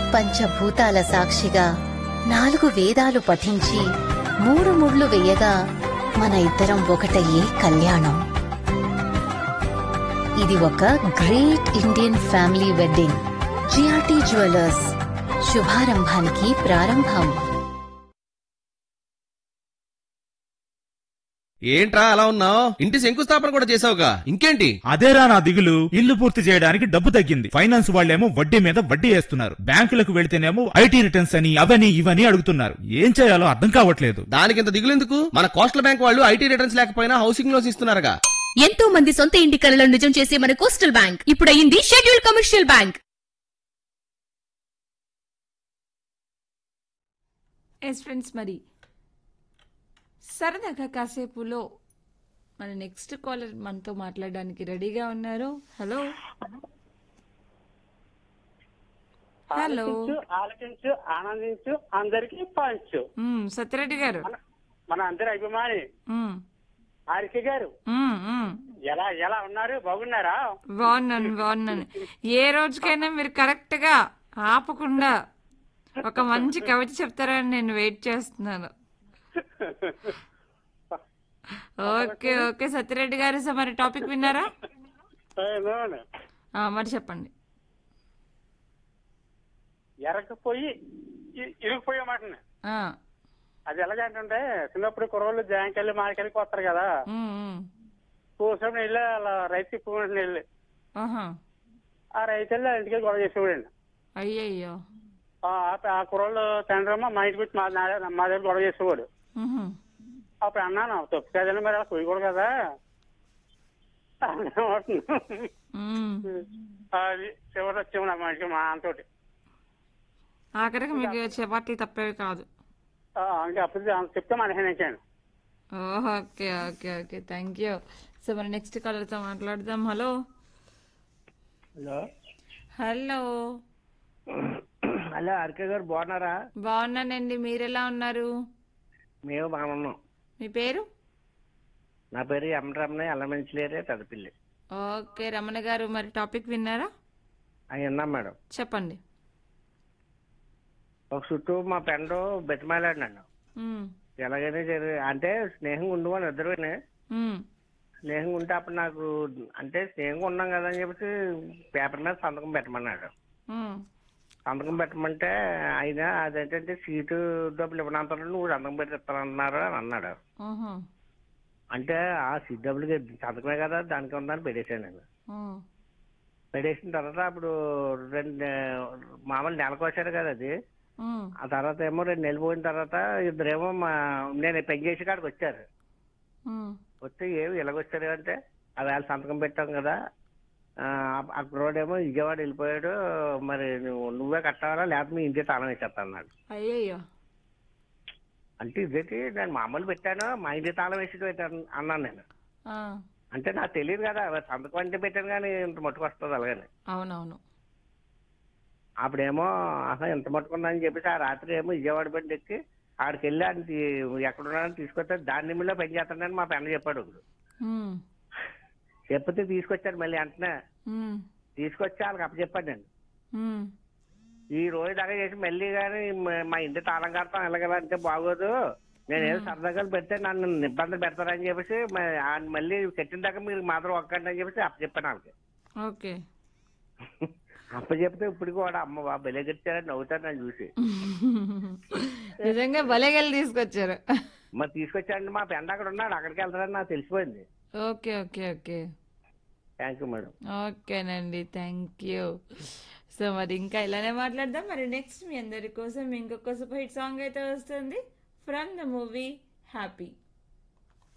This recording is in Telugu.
పంచభూతాల సాక్షిగా నాలుగు వేదాలు పఠించి మూడు ముళ్ళు వేయగా మన ఇద్దరం ఒకటయ్యే కళ్యాణం ఇది ఒక great Indian family wedding GRT jewellers శుభారంభానికి ప్రారంభం ఏంట్రా అలా ఉన్నావు ఇంటి శంకుస్థాపన కూడా చేసావుగా ఇంకేంటి అదేరా నా దిగులు ఇల్లు పూర్తి చేయడానికి డబ్బు తగ్గింది ఫైనాన్స్ వాళ్ళేమో వడ్డీ మీద వడ్డీ వేస్తున్నారు బ్యాంకులకు వెళితేనేమో ఐటీ రిటర్న్స్ అని అవని ఇవని అడుగుతున్నారు ఏం చేయాలో అర్థం కావట్లేదు దానికింత దిగులెందుకు మన కోస్టల్ బ్యాంక్ వాళ్ళు ఐటీ రిటర్న్స్ లేకపోయినా హౌసింగ్ లోన్స్ ఇస్తున్నారుగా ఎంతో మంది సొంత ఇంటి కలను నిజం చేసే మన కోస్టల్ బ్యాంక్ ఇప్పుడు అయింది schedule commercial bank yes friends మరి సరదాగా కాసేపులో మన నెక్స్ట్ కాలర్ మనతో మాట్లాడడానికి రెడీగా ఉన్నారు హలో హలో ఆలకించు ఆలకించు ఆనందించు అందరికి పంచు మ్మ్, సత్యరెడ్డి గారు మన- మన అందరి అభిమాని మ్మ్, ఆరిక గారు మ్మ్, మ్మ్. ఎలా ఎలా ఉన్నారు బాగున్నారా బాగున్నాను బాగున్నాను ఏ రోజుకైనా మీరు కరెక్ట్ గా ఆపకుండా ఒక మంచి కవిత చెప్తారని నేను వెయిట్ చేస్తున్నాను ఓకే ఓకే సత్యరెడ్డి గారు సో మరి టాపిక్ విన్నారా ఏమోనే. ఆ, మరి చెప్పండి ఎరకపోయి ఇ- ఇరుక్కుపోయే మాటని ఆ, అది ఎలాగంటే చిన్నప్పుడు కుర్రోళ్ళు జాంకెళ్ళి మాకెళ్ళి వస్తారు కదా మ్మ్, మ్మ్. కూర్చొని వెళ్ళి అలా రైతు తిప్పుకుంటుని వెళ్ళి ఆహా ఆ రైతు వెళ్ళి ఆ ఇంటికి గొడవ చేసేవాడండి అయ్యయ్యో ఆ ఆ కుర్రోళ్ళు తండ్రి అమ్మ మా ఇంటికి వచ్చి మా నా- మా దగ్గర గొడవ చేసేవాడు మ్హూ. అప్పుడు అన్నాను తప్పు కదండి మరి అలా పోయకూడదు కదా అన్నాను. మ్మ్. అది చివరి వచ్చాము నా మనిషి మా అంతోటి ఆఖరికి మీకు చపాతీలు తప్పేవి కాదు ఆ, ఇంకా అప్పుడు అంత చెప్తే మనహేనించాను oh, okay okay okay thank you so మరి నెక్స్ట్ కాలర్తో మాట్లాడదాం hello hello hello hello RK గారు బాగున్నారా బాగున్నానండి మీరెలా ఉన్నారు మేము బాగున్నాం మీ పేరు నా పేరు ఎం రమణ ఎల్లమంచిలేరే పెద్దపిల్లి ఓకే రమణ గారు మరి టాపిక్ విన్నారా అవి విన్నాం మేడం చెప్పండి ఒక చుట్టూ మా ఫ్రెండ్ బెతమాలాడు నన్ను మ్మ్. ఎలాగైనా సరే అంటే స్నేహం ఉండు అని ఇద్దరునే మ్మ్. స్నేహం ఉంటే అప్పుడు నాకు అంటే స్నేహంగా ఉన్నాం కదా అని చెప్పేసి పేపర్ మీద సంతకం పెట్టమన్నాడు మ్మ్. సంతకం పెట్టమంటే ఆయన అదేంటంటే సీటు డబ్బులు ఇవ్వనంత నువ్వు సంతకం పెట్టి ఇస్తానన్నారు అని అన్నాడు మ్హూ. అంటే ఆ సీట్ డబ్బులకి సంతకమే కదా దానికి ఉందని పెట్టేశాను నేను మ్మ్. పెట్టేసిన తర్వాత అప్పుడు రెండు మామూలు నెలకు వచ్చాడు కదా అది మ్మ్. ఆ తర్వాత ఏమో రెండు నెలలు పోయిన తర్వాత ఇద్దరేమో మా నేను పెంచేసి కాడికి వచ్చారు మ్మ్. వస్తే ఏమి ఇలాగొచ్చారు అంటే అది వాళ్ళు సంతకం పెట్టాం కదా ఆ, అక్కడోడేమో విజయవాడ వెళ్ళిపోయాడు మరి నువ్వు నువ్వే కట్టాలా లేకపోతే మీ ఇంటి తాళం వేసేస్తా అన్నాడు అయ్యయ్యో అంటే ఇదేంటి నేను మామూలు పెట్టాను మా ఇంటి తాళం వేసి పెట్టాను అన్నాను నేను ఆ, అంటే నాకు తెలియదు కదా సంతకం అంటే పెట్టాను కానీ ఇంత మట్టుకు వస్తుంది అలాగని అవునవును అప్పుడేమో అసలు ఎంత మట్టుకుందని చెప్పేసి ఆ రాత్రి ఏమో విజయవాడ బండి ఎక్కి ఆడికి వెళ్ళి ఆయన ఎక్కడున్నాడని తీసుకొస్తే దాని నిమిలో పని చేస్తాడని మా పెన్న చెప్పాడు ఒకడు మ్మ్. చెప్తే తీసుకొచ్చాడు మళ్ళీ వెంటనే మ్మ్. తీసుకొచ్చి వాళ్ళకి అప్పచెప్పాను నేను మ్మ్. ఈ రోజు దాకా చేసి మళ్ళీ కానీ మా ఇంటి తాళం కడతాం ఎలాగలా అంటే బాగోదు నేను ఏదో సరదాగా పెడితే నన్ను ఇబ్బంది పెడతారని చెప్పేసి మ- ఆయన మళ్ళీ కట్టిన దాకా మీరు మాత్రం ఒక్కండి అని చెప్పేసి అప్పచెప్పాను వాళ్ళకి ఓకే అప్పచెప్తే ఇప్పుడు కూడా అమ్మ బాబు బెలే కట్టారని నవ్వుతారు నన్ను చూసి నిజంగా భలేగెళ్ళి తీసుకొచ్చారు మరి తీసుకొచ్చాడండి మా ఫ్రెండ్ అక్కడ ఉన్నాడు అక్కడికి వెళ్తారని నాకు తెలిసిపోయింది okay okay okay thank you madam ఓకేనండి థ్యాంక్ యూ సో మరి ఇంకా ఇలానే మాట్లాడదాం మరి నెక్స్ట్ మీ అందరి కోసం ఇంకొక సూపర్ హిట్ సాంగ్ అయితే వస్తుంది ఫ్రమ్ ద మూవీ హ్యాపీ